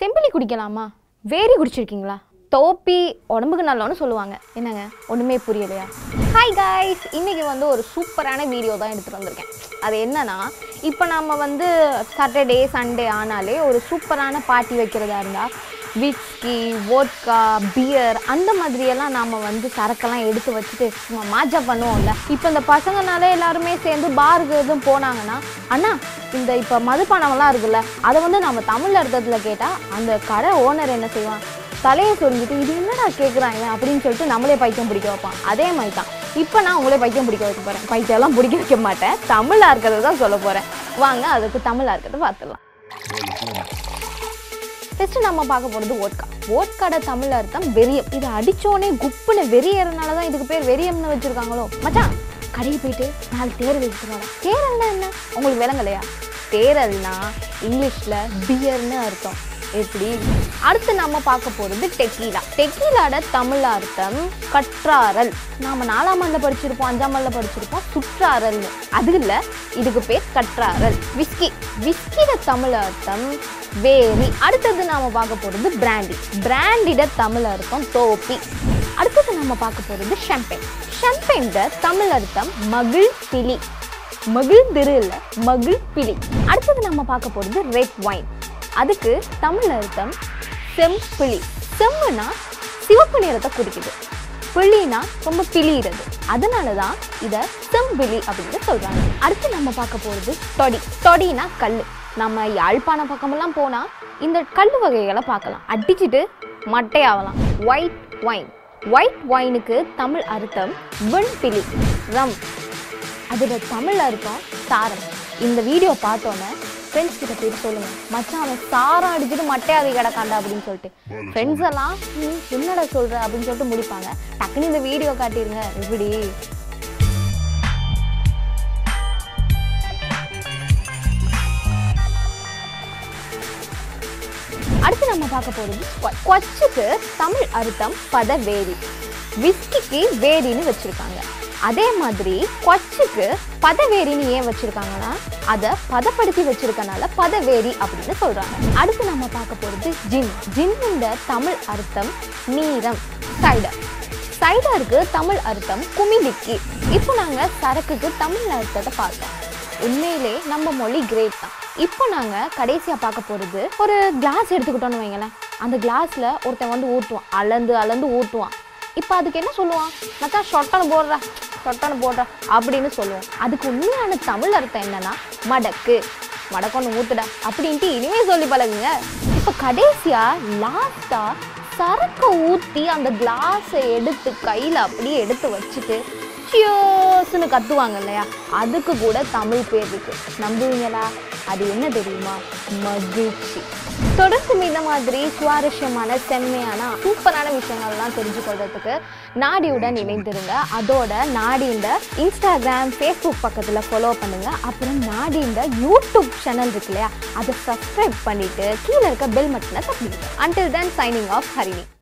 செம்பிலி குடிக்கலாமா vary குடிச்சிருக்கீங்களா தோப்பி உடம்புக்கு நல்லோன்னு சொல்லுவாங்க என்னங்க ஒன்றுமே புரியலையா ஹாய் காய்ஸ் இன்னைக்கு வந்து ஒரு சூப்பரான வீடியோ தான் எடுத்துகிட்டு வந்திருக்கேன் அது என்னன்னா இப்போ நம்ம வந்து சாட்டர்டே சண்டே ஆனாலே ஒரு சூப்பரான பார்ட்டி வைக்கிறதா இருந்தால் விஸ்கி வோட்கா பியர் அந்த மாதிரியெல்லாம் நாம் வந்து சரக்கெல்லாம் எடுத்து வச்சுட்டு சும்மா மாஜா பண்ணுவோம்ல இப்போ இந்த பசங்கனால எல்லாருமே சேர்ந்து பாருக்கு எதுவும் போனாங்கன்னா அண்ணா இந்த இப்போ மதுபானம்லாம் இருக்குல்ல அதை வந்து நம்ம தமிழ் அர்த்தத்தில் கேட்டால் அந்த கடை ஓனர் என்ன செய்வான் தலையை சொரிஞ்சிட்டு இது என்னடா கேட்குறாங்க அப்படின்னு சொல்லிட்டு நம்மளே பைத்தியம் பிடிக்க வைப்பான் அதே மாதிரி தான் இப்போ நான் உங்களே பைத்தியம் பிடிக்க வைக்க போகிறேன் பைத்தியம்லாம் பிடிக்க வைக்க மாட்டேன் தமிழாக இருக்கிறத தான் சொல்ல போகிறேன் வாங்க அதுக்கு தமிழாக இருக்கிறத பார்த்துடலாம் ஃபஸ்ட்டு நம்ம பார்க்க போகிறது ஓட்கா ஓட்காட தமிழ் அர்த்தம் வெறியம் இதை அடிச்சோனே குப்புன்னு வெறியறனால தான் இதுக்கு பேர் வெறியம்னு வச்சுருக்காங்களோ மச்சான் கடைக்கு போயிட்டு நாலு தேர் வச்சுருவாங்க தேரல்னா என்ன உங்களுக்கு விளங்கலையா தேரல்னா இங்கிலீஷில் பியர்னு அர்த்தம் எப்படி அடுத்து நம்ம பார்க்க போகிறது டெக்கீலா டெக்கீலாட தமிழ் அர்த்தம் கற்றாரல் நாம நாலாம் ஆண்டில் படிச்சிருப்போம் அஞ்சாம் ஆண்டில் படிச்சிருப்போம் சுற்றாரல்னு அது இல்லை இதுக்கு பேர் கற்றாரல் விஸ்கி விஸ்கிட தமிழ் அர்த்தம் வேரி அடுத்தது நாம பார்க்க போகிறது பிராண்டி பிராண்டிட தமிழ் அர்த்தம் தோப்பி அடுத்தது நம்ம பார்க்க போகிறது ஷாம்பெயின் ஷாம்பெயின்ட தமிழ் அர்த்தம் மகிழ் பிலி மகிழ் திரு இல்லை மகிழ் பிலி அடுத்தது நம்ம பார்க்க போகிறது ரெட் ஒயின் அதுக்கு தமிழ் அர்த்தம் செம்பிளி செம்முனா சிவப்பு நிறத்தை குறிக்குது பிளினா ரொம்ப பிளிகிறது அதனால தான் இதை செம்பிளி அப்படின்னு சொல்கிறாங்க அடுத்து நம்ம பார்க்க போகிறது தொடி தொடினா கல் நம்ம யாழ்ப்பாணம் பக்கமெல்லாம் போனால் இந்த கல் வகைகளை பார்க்கலாம் அடிச்சிட்டு மட்டையாகலாம் ஒயிட் ஒயின் ஒயிட் ஒயினுக்கு தமிழ் அர்த்தம் வெண்பிலி ரம் அதோட தமிழ் அர்த்தம் சாரம் இந்த வீடியோ பார்த்தோன்னே ஃப்ரெண்ட்ஸ் கிட்ட போய் சொல்லுங்க மச்சான் அவன் சாரம் அடிச்சுட்டு மட்டையாகி கிடக்காண்டா அப்படின்னு சொல்லிட்டு ஃப்ரெண்ட்ஸ் எல்லாம் "நீ என்னடா சொல்ற அப்படின்னு சொல்லிட்டு முடிப்பாங்க டக்குன்னு இந்த வீடியோ காட்டிடுங்க எப்படி அடுத்து நம்ம பார்க்க போகிறது ஸ்குவாட் கொச்சுக்கு தமிழ் அர்த்தம் பதவேரி விஸ்கிக்கு வேரின்னு வச்சிருக்காங்க அதே மாதிரி கொச்சுக்கு பதவேரின்னு ஏன் வச்சிருக்காங்கன்னா அதை பதப்படுத்தி வச்சிருக்கனால பதவேரி அப்படின்னு சொல்றாங்க அடுத்து நம்ம பார்க்க போகிறது ஜின் ஜின்னுட தமிழ் அர்த்தம் நீரம் சைடர் சைடருக்கு தமிழ் அர்த்தம் குமிலிக்கி இப்போ நாங்கள் சரக்குக்கு தமிழ் அர்த்தத்தை பார்த்தோம் உண்மையிலே நம்ம மொழி கிரேட் தான் இப்போ நாங்கள் கடைசியாக பார்க்க போகிறது ஒரு கிளாஸ் எடுத்துக்கிட்டோம்னு வைங்களேன் அந்த கிளாஸில் ஒருத்தன் வந்து ஊற்றுவான் அளந்து அளந்து ஊற்றுவான் இப்போ அதுக்கு என்ன சொல்லுவான் மச்சான் சொட்டனை போடுறா சொட்டனை போடுறா அப்படின்னு சொல்லுவோம் அதுக்கு உண்மையான தமிழ் அர்த்தம் என்னன்னா மடக்கு மடக்கொன்னு ஊத்துடா அப்படின்ட்டு இனிமே சொல்லி பழகுங்க இப்போ கடைசியாக லாஸ்ட்டாக சரக்கை ஊற்றி அந்த கிளாஸை எடுத்து கையில் அப்படியே எடுத்து வச்சுட்டு சியோஸ்னு கத்துவாங்க இல்லையா அதுக்கு கூட தமிழ் பேர் இருக்கு நம்புவீங்களா அது என்ன தெரியுமா மகிழ்ச்சி தொடர்ந்து இந்த மாதிரி சுவாரஸ்யமான செம்மையான சூப்பரான விஷயங்கள்லாம் தெரிஞ்சுக்கொள்றதுக்கு நாடியுடன் இணைந்திருங்க அதோட நாடிஇந்த இன்ஸ்டாகிராம் ஃபேஸ்புக் பக்கத்தில் ஃபாலோ பண்ணுங்க அப்புறம் நாடிஇந்த யூடியூப் சேனல் இருக்கு இல்லையா அதை சப்ஸ்கிரைப் பண்ணிட்டு கீழே இருக்க பெல் பட்டனை தப்பிடுங்க until then signing off Harini